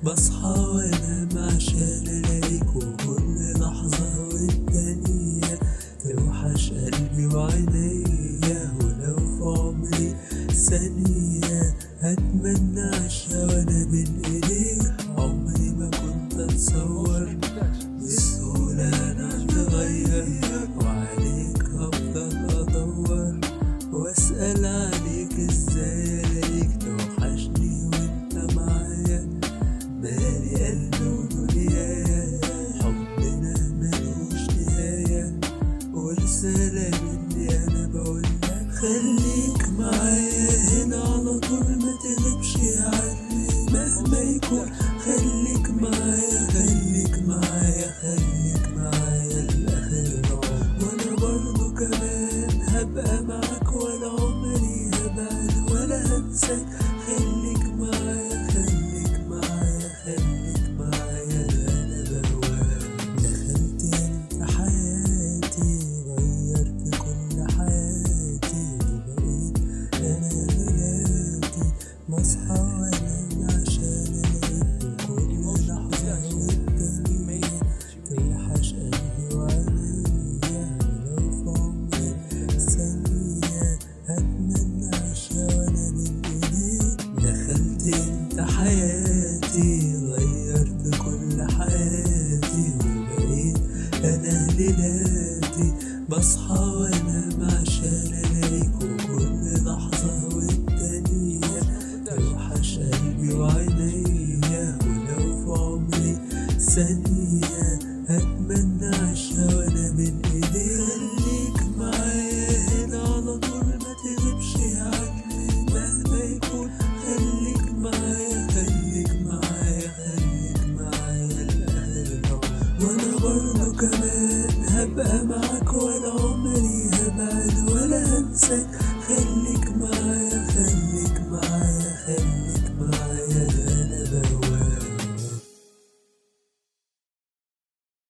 بصحى وانام عشان الاقيك وكل لحظة والتانية توحش قلبي وعينيا ولو في عمري ثانية هتمنى عشا وانا بين ايديك عمري ما كنت اتصور بسهولة انا اتغير وعليك هفضل ادور واسأل عليك ازاي الاقيك توحشني وانت معايا مالي قلبي ودنيايا حبنا ملوش نهاية ورسالة مني أنا بقولك خليك معايا هنا على طول ما تغيبش عني مهما يكون خليك معايا خليك معايا خليك معايا لآخر العمر وأنا برضو كمان هبقى معاك ولا عمري هبعد ولا هنساك خليك معايا خليك معايا خليك معايا أنا بهواك دخلت انت حياتي غيرت كل حياتي وبقيت انا دلوقتي بصحى وانام عشان الاقيك كل لحظة والتانية توحش قلبي وعينيا ولو في عمري ثانية هتمنى عشا وانا بين ايديك دخلت انت حياتي غيرت كل حياتي وبقيت انا ليلاتي بصحى وانام عشان الاقيك وكل لحظة والتانية توحش قلبي وعينيا ولو في عمري ثانية هتمنى عشا وانا بين ايديك خليك معايا هنا على طول ما تغيبش عني مهما يكون خليك معايا خليك معايا خليك معايا لآخر العمر وانا برضو كمان هبقى معاك ولا عمري هبعد ولا هنساك خليك معايا خليك